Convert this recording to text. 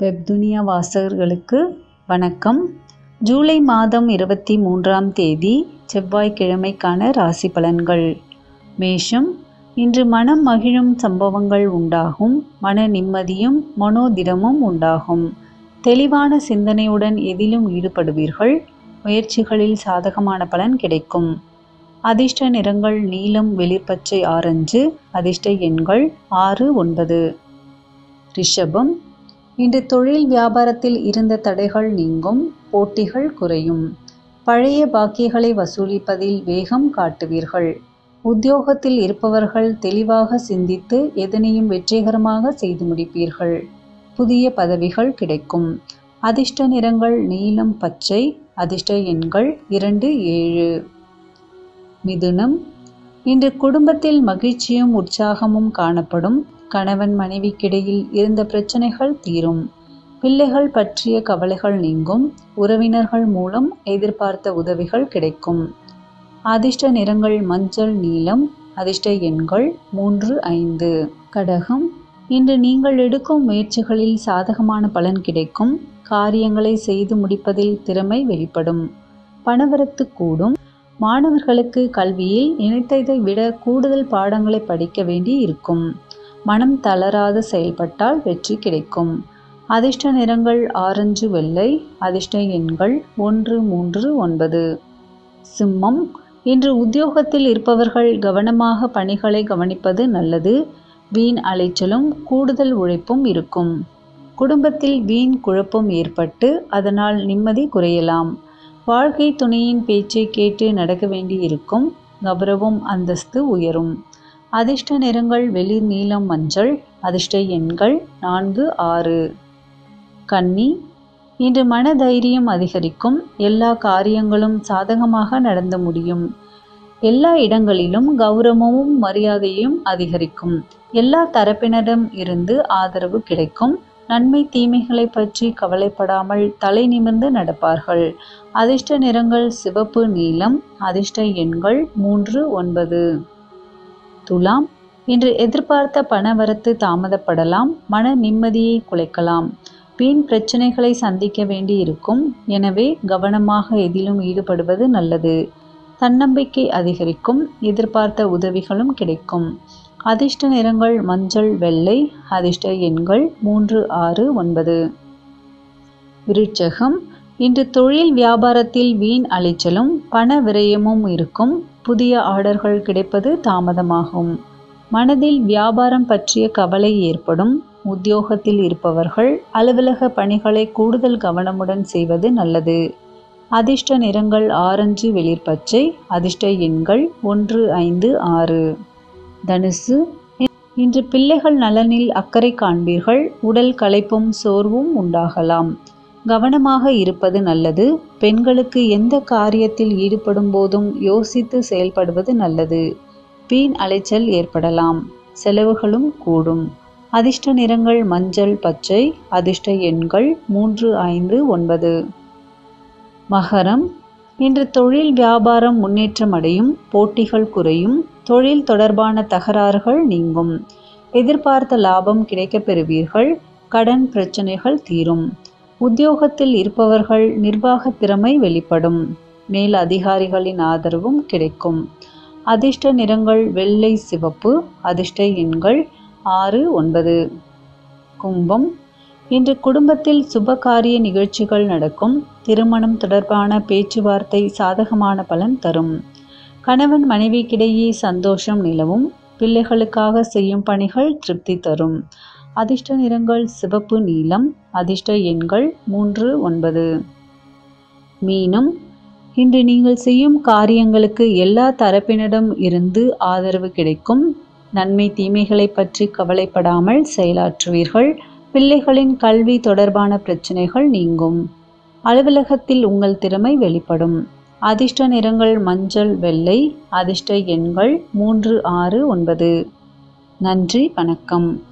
வெப்துனியா வாசகர்களுக்கு வணக்கம் ஜூலை மாதம் இருபத்தி மூன்றாம் தேதி செவ்வாய்க்கிழமைக்கான ராசி பலன்கள் மேஷம் இன்று மனம் மகிழும் சம்பவங்கள் உண்டாகும் மன நிம்மதியும் மனோதிடமும் உண்டாகும் தெளிவான சிந்தனையுடன் எதிலும் ஈடுபடுவீர்கள் முயற்சிகளில் சாதகமான பலன் கிடைக்கும் அதிர்ஷ்ட நிறங்கள் நீலம் வெளிர்பச்சை ஆரஞ்சு அதிர்ஷ்ட எண்கள் ஆறு ஒன்பது ரிஷபம் இன்று தொழில் வியாபாரத்தில் இருந்த தடைகள் நீங்கும் போட்டிகள் குறையும் பழைய பாக்கியங்களை வசூலிப்பதில் வேகம் காட்டுவீர்கள் உத்தியோகத்தில் இருப்பவர்கள் தெளிவாக சிந்தித்து எதனையும் வெற்றிகரமாக செய்து முடிப்பீர்கள் புதிய பதவிகள் கிடைக்கும் அதிர்ஷ்ட நிறங்கள் நீலம் பச்சை அதிர்ஷ்ட எண்கள் இரண்டு ஏழு மிதுனம் இன்று குடும்பத்தில் மகிழ்ச்சியும் உற்சாகமும் காணப்படும் கணவன் மனைவிக்கிடையில் இருந்த பிரச்சனைகள் தீரும் பிள்ளைகள் பற்றிய கவலைகள் நீங்கும் உறவினர்கள் மூலம் எதிர்பார்த்த உதவிகள் கிடைக்கும் அதிர்ஷ்ட நிறங்கள் மஞ்சள் நீலம் அதிர்ஷ்ட எண்கள் மூன்று ஐந்து கடகம் இன்று நீங்கள் எடுக்கும் முயற்சிகளில் சாதகமான பலன் கிடைக்கும் காரியங்களை செய்து முடிப்பதில் திறமை வெளிப்படும் பணவரத்து கூடும் மாணவர்களுக்கு கல்வியில் நினைத்ததை விட கூடுதல் பாடங்களை படிக்க வேண்டி இருக்கும் மனம் தளராது செயல்பட்டால் வெற்றி கிடைக்கும் அதிர்ஷ்ட நிறங்கள் ஆரஞ்சு வெள்ளை அதிர்ஷ்ட எண்கள் ஒன்று மூன்று ஒன்பது சிம்மம் இன்று உத்தியோகத்தில் இருப்பவர்கள் கவனமாக பணிகளை கவனிப்பது நல்லது வீண் அலைச்சலும் கூடுதல் உழைப்பும் இருக்கும் குடும்பத்தில் வீண் குழப்பம் ஏற்பட்டு அதனால் நிம்மதி குறையலாம் வாழ்க்கை துணையின் பேச்சை கேட்டு நடக்க வேண்டி இருக்கும் கௌரவம் அந்தஸ்து உயரும் அதிர்ஷ்ட நிறங்கள் வெளிர் நீலம் மஞ்சள் அதிர்ஷ்ட எண்கள் நான்கு ஆறு கன்னி இன்று மன தைரியம் அதிகரிக்கும் எல்லா காரியங்களும் சாதகமாக நடந்து முடியும் எல்லா இடங்களிலும் கௌரவமும் மரியாதையும் அதிகரிக்கும் எல்லா தரப்பினரிடம் இருந்து ஆதரவு கிடைக்கும் நன்மை தீமைகளை பற்றி கவலைப்படாமல் தலை நிமிர்ந்து நடப்பார்கள் அதிர்ஷ்ட நிறங்கள் சிவப்பு நீலம் அதிர்ஷ்ட எண்கள் மூன்று ஒன்பது துலாம் இன்று எதிர்பார்த்த பணவரத்து தாமதப்படலாம் மன நிம்மதியை குலைக்கலாம் வீண் பிரச்சனைகளை சந்திக்க வேண்டி இருக்கும் எனவே கவனமாக எதிலும் ஈடுபடுவது நல்லது தன்னம்பிக்கை அதிகரிக்கும் எதிர்பார்த்த உதவிகளும் கிடைக்கும் அதிர்ஷ்ட நிறங்கள் மஞ்சள் வெள்ளை அதிர்ஷ்ட எண்கள் மூன்று ஆறு ஒன்பது விருட்சகம் இன்று தொழில் வியாபாரத்தில் வீண் அலைச்சலும் பண விரயமும் இருக்கும் புதிய ஆர்டர்கள் கிடைப்பது தாமதமாகும் மனதில் வியாபாரம் பற்றிய கவலை ஏற்படும் உத்தியோகத்தில் இருப்பவர்கள் அலுவலக பணிகளை கூடுதல் கவனமுடன் செய்வது நல்லது அதிர்ஷ்ட நிறங்கள் ஆரஞ்சு வெளிர்பச்சை அதிர்ஷ்ட எண்கள் ஒன்று ஐந்து ஆறு தனுசு இன்று பிள்ளைகள் நலனில் அக்கறை காண்பீர்கள் உடல் களைப்பும் சோர்வும் உண்டாகலாம் கவனமாக இருப்பது நல்லது பெண்களுக்கு எந்த காரியத்தில் ஈடுபடும் போதும் யோசித்து செயல்படுவது நல்லது வீண் அலைச்சல் ஏற்படலாம் செலவுகளும் கூடும் அதிர்ஷ்ட நிறங்கள் மஞ்சள் பச்சை அதிர்ஷ்ட எண்கள் மூன்று ஐந்து ஒன்பது மகரம் இன்று தொழில் வியாபாரம் முன்னேற்றம் அடையும் போட்டிகள் குறையும் தொழில் தொடர்பான தகராறுகள் நீங்கும் எதிர்பார்த்த லாபம் கிடைக்கப் பெறுவீர்கள் கடன் பிரச்சனைகள் தீரும் உத்தியோகத்தில் இருப்பவர்கள் நிர்வாக திறமை வெளிப்படும் மேல் அதிகாரிகளின் ஆதரவும் கிடைக்கும் அதிர்ஷ்ட நிறங்கள் வெள்ளை சிவப்பு அதிர்ஷ்ட எண்கள் ஆறு ஒன்பது கும்பம் இன்று குடும்பத்தில் சுபகாரிய நிகழ்ச்சிகள் நடக்கும் திருமணம் தொடர்பான பேச்சுவார்த்தை சாதகமான பலன் தரும் கணவன் மனைவிக்கிடையே சந்தோஷம் நிலவும் பிள்ளைகளுக்காக செய்யும் பணிகள் திருப்தி தரும் அதிர்ஷ்ட நிறங்கள் சிவப்பு நீலம் அதிர்ஷ்ட எண்கள் மூன்று ஒன்பது மீனம் இன்று நீங்கள் செய்யும் காரியங்களுக்கு எல்லா தரப்பினரிடம் இருந்து ஆதரவு கிடைக்கும் நன்மை தீமைகளை பற்றி கவலைப்படாமல் செயலாற்றுவீர்கள் பிள்ளைகளின் கல்வி தொடர்பான பிரச்சனைகள் நீங்கும் அலுவலகத்தில் உங்கள் திறமை வெளிப்படும் அதிர்ஷ்ட நிறங்கள் மஞ்சள் வெள்ளை அதிர்ஷ்ட எண்கள் மூன்று ஆறு ஒன்பது நன்றி வணக்கம்